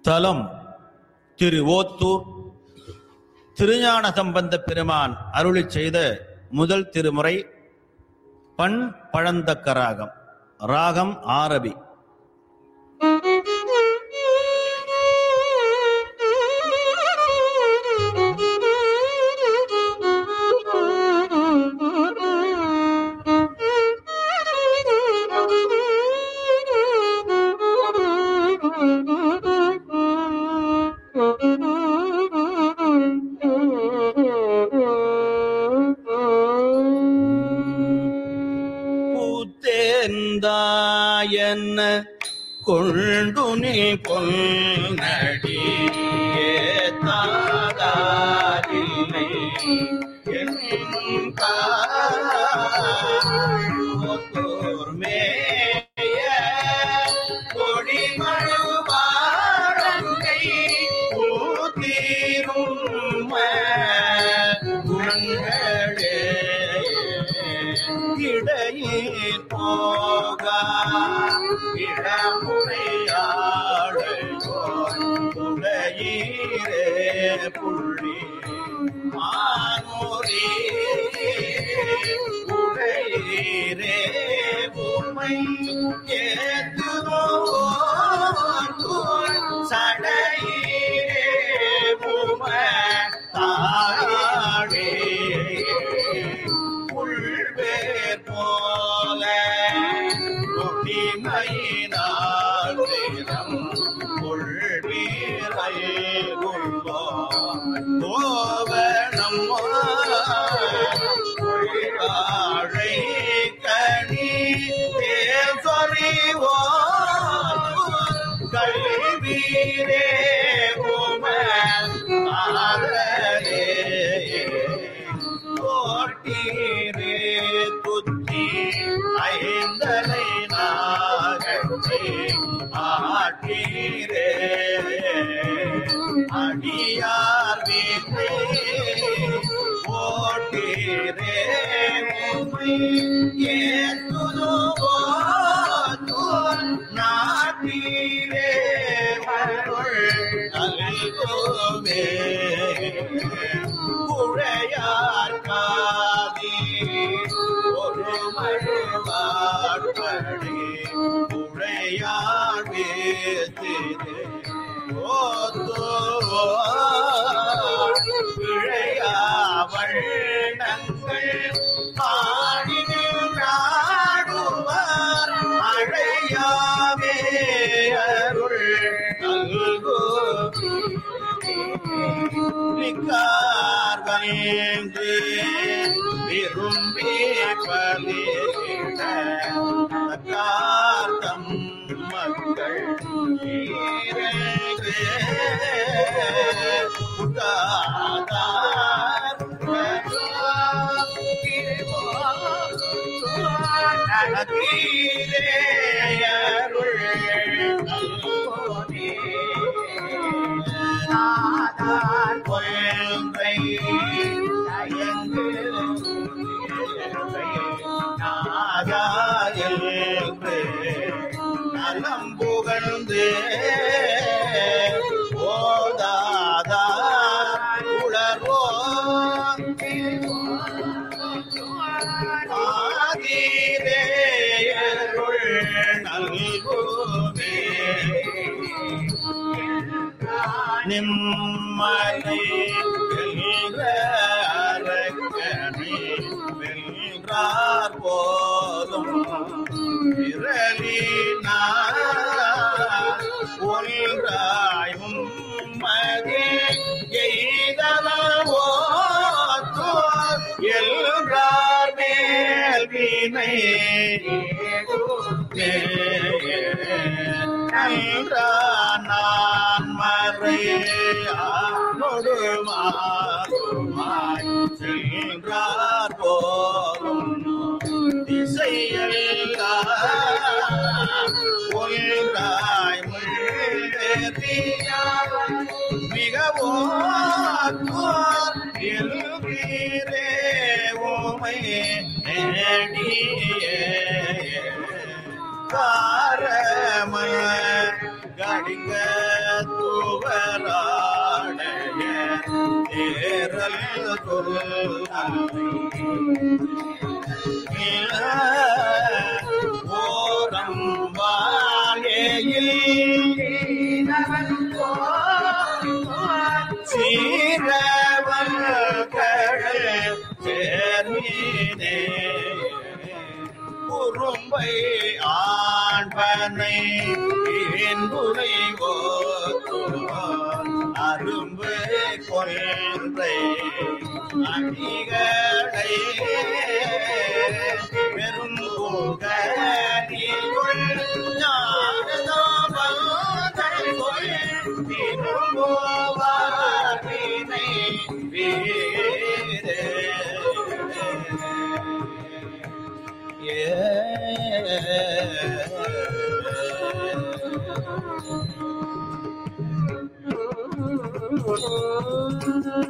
தலம் திரு ஓத்தூர் திருஞான சம்பந்த பெருமான் அருளி செய்த முதல் திருமுறை பண் பழந்தக்க ராகம் ராகம் ஆரபி பூத்தேந்தாயன கொண்டுனி பொன்னடி ஏத்தாதாரில்லை என்னும் காத்தோர் மேய கொடிமழுவாரங்கை பூத்தீரும் குணங்களே இடையே போகா இடமுறையாடையீரே புள்ளி மானோரே உடையீரே உண்மை ஏத்துதோ சடையீரே உம தாடே உள்வேர் போல கொட்டிமையினால் தினம் உள்வீரை உள்வான் கோவணம் வாழை கனி தேசறிவோ கல்வீரே உம ஆதரே கோட்டீரே துத்தி ஐந்தலை நாகே ஆட்டீரே அடியார் வீட்டே ஓட்டீரே ஏத்துதோ நாட்டீரே நல்கோவே உழையார் காதி ஒரு மழுவாட்படி உழையார் வேத்திது ஓத்தோ இழையாவள் நங்கள் ஆடினாடுவார் அழையாவே அருள் நல்கோ மிக்கார் வந்து விரும்பி பலியிடம் மக்கள் ஈரே உதாதார் நடக்கீரே அருள் நல்கோனே நாதான் கொள்கை தயங்கு நாதாயில் நலம் புகழ்ந்து ஓதாதா உளர்வோ ஆதிரேயருள் நல்குமே நிம்மலை வெல்ற அரக்கனை வென்றார் போதும் விரலினார் ஒன்றாயும் மதே எய்தவோ எல்றார் மேல் வினை நான் மறையானொடு மாறுமாய் சென்றார் போலும் திசையெல்லாம் ஒன்றாய் மிகவும் எழுகிறே ஓமை நேடியே காரம கடிங்க தூ ஏறல் ஓரம் வாழையில் சீரவன் கடல் சேர்மீனே குறும்பை ஆண்பனை என்புரை அரும்பு கொன்றை அணிகளை பெரும் புகழிக்குள் ஞானதோபல் கொள் திரும்போவாரினை வீரே Thank you.